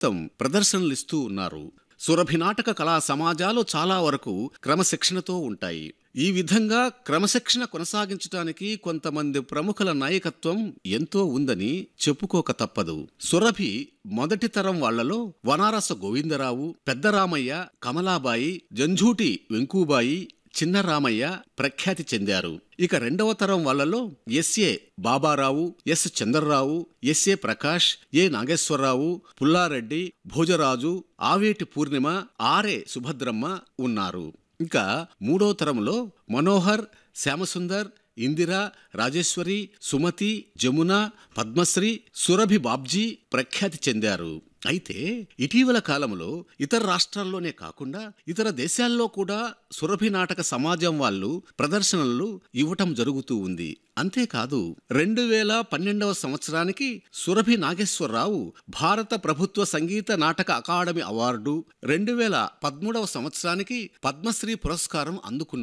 మొత్తం ప్రదర్శనలిస్తూ ఉన్నారు సురభి నాటక కళా సమాజాలు చాలా వరకు క్రమశిక్షణతో ఉంటాయి ఈ విధంగా క్రమశిక్షణ కొనసాగించడానికి కొంతమంది ప్రముఖుల నాయకత్వం ఎంతో ఉందని చెప్పుకోక తప్పదు సురభి మొదటి తరం వాళ్లలో వనారస గోవిందరావు పెద్దరామయ్య కమలాబాయి జంఝూటి వెంకూబాయి చిన్న రామయ్య ప్రఖ్యాతి చెందారు ఇక రెండవ తరం వాళ్ళలో SA Babarao S Chandrarao SA Prakash A Nageswararao Pullareddy Bhojaraju Aveti Purnima RA Subhadramma ఉన్నారు ఇంకా మూడో తరంలో మనోహర్ శ్యామసుందర్ ఇందిర రాజేశ్వరి సుమతి జమున పద్మశ్రీ సురభి బాబ్జీ ప్రఖ్యాతి చెందారు అయితే ఇటీవల కాలంలో ఇతర రాష్ట్రాల్లోనే కాకుండా ఇతర దేశాల్లో కూడా సురభి నాటక సమాజం వాళ్ళు ప్రదర్శనలు ఇవ్వటం జరుగుతూ ఉంది అంతేకాదు రెండు వేల పన్నెండవ సంవత్సరానికి సురభి నాగేశ్వరరావు భారత ప్రభుత్వ సంగీత నాటక అకాడమీ అవార్డు రెండు వేల పదమూడవ సంవత్సరానికి పద్మశ్రీ పురస్కారం అందుకున్నారు